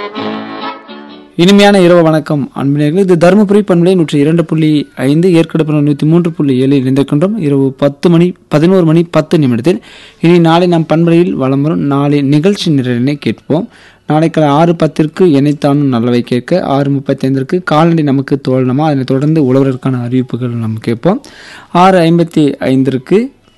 இனிமையான இரவு வணக்கம் அன்பினர்கள் இது தருமபுரி பண்பலை நூற்றி இரண்டு புள்ளி ஐந்து ஏற்கனவே பண்பலை நூற்றி மூன்று புள்ளி ஏழு இணைந்திருக்கின்றோம் இரவு பத்து மணி பதினோரு மணி பத்து நிமிடத்தில் இனி நாளை நாம் பண்பலையில் வலம் வரும் நாளை நிகழ்ச்சி நிறைவினை கேட்போம் நாளை காலை ஆறு பத்திற்கு இணைத்தானும் நல்லவை கேட்க ஆறு முப்பத்தைந்திற்கு கால்நடை நமக்கு தோழனமா அதனைத் தொடர்ந்து உழவர்களுக்கான அறிவிப்புகள் நம்ம கேட்போம் ஆறு ஐம்பத்தி ஐந்திற்கு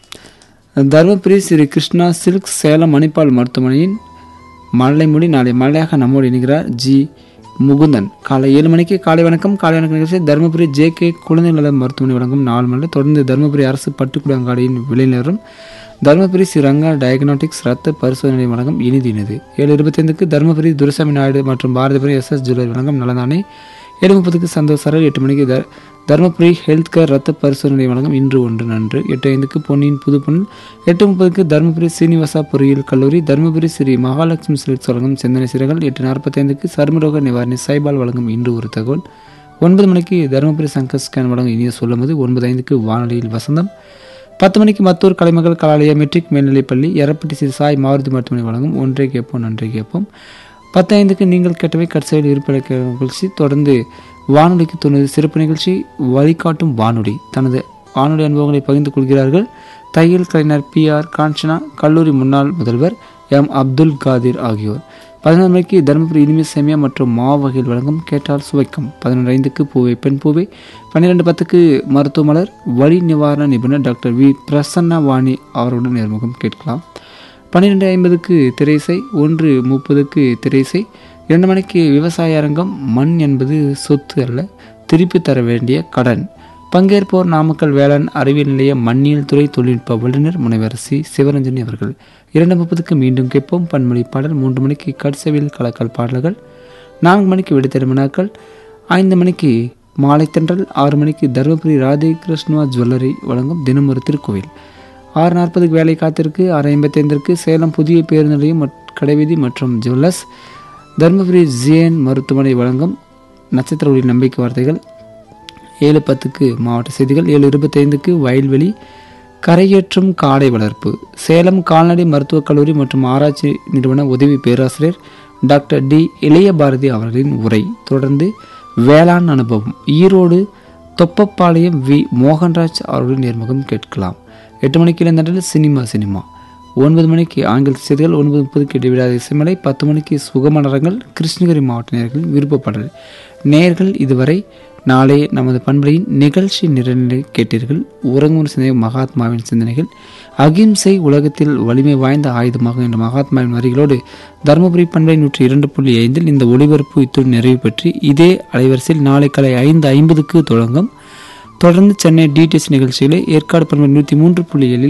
தருமபுரி ஸ்ரீ கிருஷ்ணா சில்க் சேலம் மணிப்பால் மருத்துவமனையின் மலைமொழி நாளை மலையாக நம்மோடு இணைகிறார் ஜி முகுந்தன் காலை ஏழு மணிக்கு காலை வணக்கம் காலை வணக்கம் நிகழ்ச்சி தருமபுரி ஜே கே குழந்தை நல மருத்துவமனை வழங்கும் நாலு மணி தொடர்ந்து தருமபுரி அரசு பட்டுக்குடங்காடியின் விளைநிலரும் தருமபுரி ஸ்ரீ ரங்கா டயக்னாட்டிக்ஸ் ரத்த பரிசோதனை வழங்கும் இனிது இனிது ஏழு இருபத்தைந்துக்கு தருமபுரி துரைசாமி நாயுடு மற்றும் பாரதிபுரி எஸ் எஸ் ஜுவல்லரி வழங்கும் நலதானே ஏழு முப்பதுக்கு சந்தோஷ் சரல் எட்டு மணிக்கு த தருமபுரி ஹெல்த் கேர் ரத்த பரிசோதனை வழங்கும் இன்று ஒன்று நன்று எட்டு ஐந்துக்கு பொன்னியின் புது பொன் எட்டு முப்பதுக்கு தருமபுரி சீனிவாசா பொறியியல் கல்லூரி தருமபுரி ஸ்ரீ மகாலட்சுமி சிலிக்ஸ் வழங்கும் சிந்தனை சிறைகள் எட்டு நாற்பத்தைந்துக்கு சர்மரோக நிவாரணி சைபால் வழங்கும் இன்று ஒரு தகவல் ஒன்பது மணிக்கு தருமபுரி சங்கர் ஸ்கேன் வழங்கும் இனிய சொல்லும்போது ஒன்பது ஐந்துக்கு வானொலியில் வசந்தம் பத்து மணிக்கு மத்தூர் கலைமகள் கலாலய மெட்ரிக் மேல்நிலைப்பள்ளி எரப்பட்டி ஸ்ரீ சாய் மாருதி மருத்துவமனை வழங்கும் ஒன்றை கேட்போம் நன்றி கேட்போம் பத்து ஐந்துக்கு நீங்கள் கேட்டவை கட்சையில் இருப்பிட நிகழ்ச்சி தொடர்ந்து வானொலிக்கு தனது சிறப்பு நிகழ்ச்சி வழிகாட்டும் வானொலி தனது வானொலி அனுபவங்களை பகிர்ந்து கொள்கிறார்கள் தையல் கலைஞர் பி ஆர் காஞ்சனா கல்லூரி முன்னாள் முதல்வர் எம் அப்துல் காதிர் ஆகியோர் பதினொரு மணிக்கு தருமபுரி இனிமை சேமியா மற்றும் மாவு வகையில் வழங்கும் கேட்டால் சுவைக்கும் பதினொன்று ஐந்துக்கு பூவை பெண் பூவை பன்னிரெண்டு பத்துக்கு மருத்துவ மலர் வலி நிவாரண நிபுணர் டாக்டர் வி பிரசன்னா வாணி அவருடன் நேர்முகம் கேட்கலாம் பன்னிரெண்டு ஐம்பதுக்கு திரைசை ஒன்று முப்பதுக்கு திரைசை இரண்டு மணிக்கு விவசாய அரங்கம் மண் என்பது சொத்து அல்ல திருப்பி தர வேண்டிய கடன் பங்கேற்போர் நாமக்கல் வேளாண் அறிவியல் நிலைய மண்ணியல் துறை தொழில்நுட்ப வல்லுநர் முனைவர் சி சிவரஞ்சனி அவர்கள் இரண்டு முப்பதுக்கு மீண்டும் கேட்போம் பன்மொழி பாடல் மூன்று மணிக்கு கட்சவில் கலக்கல் பாடல்கள் நான்கு மணிக்கு விடுதலை வினாக்கள் ஐந்து மணிக்கு மாலை தென்றல் ஆறு மணிக்கு தருமபுரி ராதே கிருஷ்ணா ஜுவல்லரி வழங்கும் தினம் ஒரு திருக்கோவில் ஆறு நாற்பதுக்கு வேலை காத்திருக்கு ஆறு ஐம்பத்தைந்திற்கு சேலம் புதிய பேருந்து நிலையம் மற்- கடைவீதி மற்றும் ஜுவல்லர்ஸ் தருமபுரி ஜிஎன் மருத்துவமனை வழங்கும் நட்சத்திர ஒளி நம்பிக்கை வார்த்தைகள் ஏழு பத்துக்கு மாவட்ட செய்திகள் ஏழு இருபத்தைந்துக்கு வயல்வெளி கரையேற்றும் காடை வளர்ப்பு சேலம் கால்நடை மருத்துவக் கல்லூரி மற்றும் ஆராய்ச்சி நிறுவன உதவி பேராசிரியர் டாக்டர் டி இளைய பாரதி அவர்களின் உரை தொடர்ந்து வேளாண் அனுபவம் ஈரோடு தொப்பப்பாளையம் வி மோகன்ராஜ் அவர்களின் நேர்முகம் கேட்கலாம் எட்டு மணிக்கு இளைஞர்கள் சினிமா சினிமா ஒன்பது மணிக்கு ஆங்கில செய்திகள் ஒன்பது முப்பதுக்கு இடைவிடாத இசைமலை பத்து மணிக்கு சுகமலரங்கள் கிருஷ்ணகிரி மாவட்ட நேயர்களின் விருப்பப்பாடல் நேயர்கள் இதுவரை நாளை நமது பண்பலையின் நிகழ்ச்சி நிறைநிலை கேட்டீர்கள் உறங்கும் சிந்தனை மகாத்மாவின் சிந்தனைகள் அகிம்சை உலகத்தில் வலிமை வாய்ந்த ஆயுதமாகும் என்ற மகாத்மாவின் வரிகளோடு தருமபுரி பண்பலை நூற்றி இரண்டு புள்ளி ஐந்தில் இந்த ஒளிபரப்பு இத்துடன் நிறைவு பெற்று இதே அலைவரிசையில் நாளை காலை ஐந்து ஐம்பதுக்கு தொடங்கும் தொடர்ந்து சென்னை டிடிஎஸ் நிகழ்ச்சிகளை ஏற்காடு பண்பலை நூற்றி மூன்று புள்ளி ஏழில்